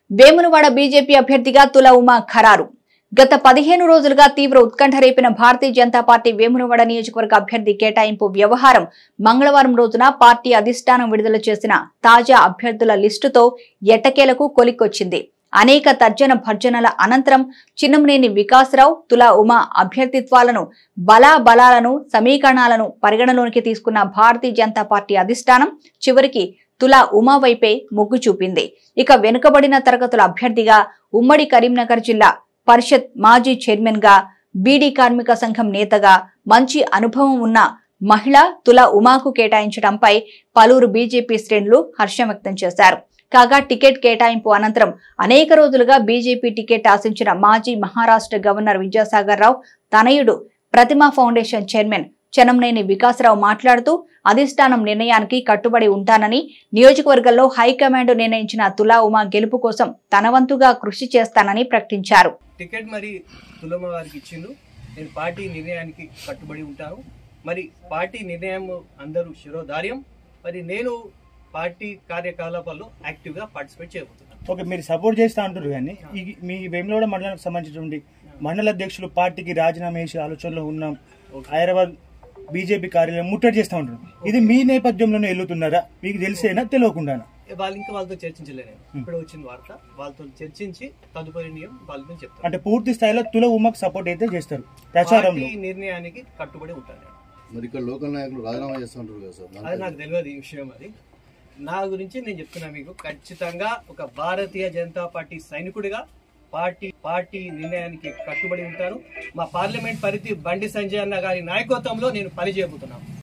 Vemulawada BJP అభ్యర్థిగా తుల ఉమా ఖరారు గత పదిహేను రోజులుగా తీవ్ర ఉత్కంఠ రేపిన భారతీయ జనతా పార్టీ వేములవాడ నియోజకవర్గ అభ్యర్థి కేటాయింపు వ్యవహారం మంగళవారం రోజున పార్టీ అధిష్టానం విడుదల చేసిన తాజా అభ్యర్థుల లిస్టుతో ఎట్టకేలకు కొలిక్కొచ్చింది అనేక తర్జన భర్జనల అనంతరం చిన్నంనేని వికాసరావు తులా ఉమా అభ్యర్థిత్వాలను బలా బలాలను సమీకరణాలను పరిగణలోనికి తీసుకున్న భారతీయ జనతా పార్టీ అధిష్టానం చివరికి తులా ఉమా వైపే మొగ్గు చూపింది ఇక వెనుకబడిన తరగతుల అభ్యర్థిగా ఉమ్మడి కరీంనగర్ జిల్లా పరిషత్ మాజీ చైర్మన్ గా బీడీ కార్మిక సంఘం నేతగా మంచి అనుభవం ఉన్న మహిళ తుల ఉమాకు కేటాయించడంపై పలువురు బీజేపీ శ్రేణులు హర్షం వ్యక్తం చేశారు కాగా టికెట్ కేటాయింపు అనంతరం అనేక రోజులుగా బీజేపీ టికెట్ ఆశించిన మాజీ మహారాష్ట్ర గవర్నర్ విద్యాసాగర్ రావు తనయుడు ప్రతిమా ఫౌండేషన్ చైర్మన్ చెనంనేని వికాసరావు మాట్లాడుతూ అధిష్టానం నిర్ణయానికి కట్టుబడి ఉంటానని నియోజకవర్గంలో హైకమాండ్ నిర్ణయించిన తులా ఉమా గెలుపు కోసం తన వంతుగా కృషి చేస్తానని ప్రకటించారు టికెట్ మరి తులమ వారికి ఇచ్చిండు నేను పార్టీ నిర్ణయానికి కట్టుబడి ఉంటాను మరి పార్టీ నిర్ణయం అందరూ శిరోధార్యం మరి నేను పార్టీ కార్యకలాపాల్లో యాక్టివ్గా పార్టిసిపేట్ చేయబోతున్నాను ఓకే మీరు సపోర్ట్ చేస్తా అంటారు కానీ ఈ- మీ వేములవాడ మండలానికి సంబంధించినటువంటి మండల అధ్యక్షులు పార్టీకి రాజీనామా చేసే ఆలోచనలో ఉన్నాం హైదరాబాద్ బీజేపీ కార్యాలయం ముట్టడి చేస్తా ఉంటారు ఇది మీ నేపథ్యంలోనే వెళ్తున్నారా మీకు తెలిసేనా తెలియకుండానా వాళ్ళు ఇంకా వాళ్ళతో చర్చించలేను ఇప్పుడు వచ్చిన వార్త వాళ్ళతో చర్చించి తదుపరి నియమం వాళ్ళతో చెప్తాను అంటే పూర్తి స్థాయిలో తుల ఉమ్మకు సపోర్ట్ అయితే చేస్తారు ప్రచారంలో పార్టీ నిర్ణయానికి కట్టుబడి ఉంటాను నేను. మరి ఇక్కడ లోకల్ నాయకులు రాజీనామా చేస్తుంటారు కదా సార్ అది నాకు తెలియదు ఈ విషయం అది నా గురించి నేను చెప్తున్నా మీకు ఖచ్చితంగా ఒక భారతీయ జనతా పార్టీ సైనికుడిగా పార్టీ పార్టీ నిర్ణయానికి కట్టుబడి ఉంటాను మా పార్లమెంట్ పరిధి బండి సంజయ్ అన్న గారి నాయకత్వంలో నేను పనిచేయబోతున్నాను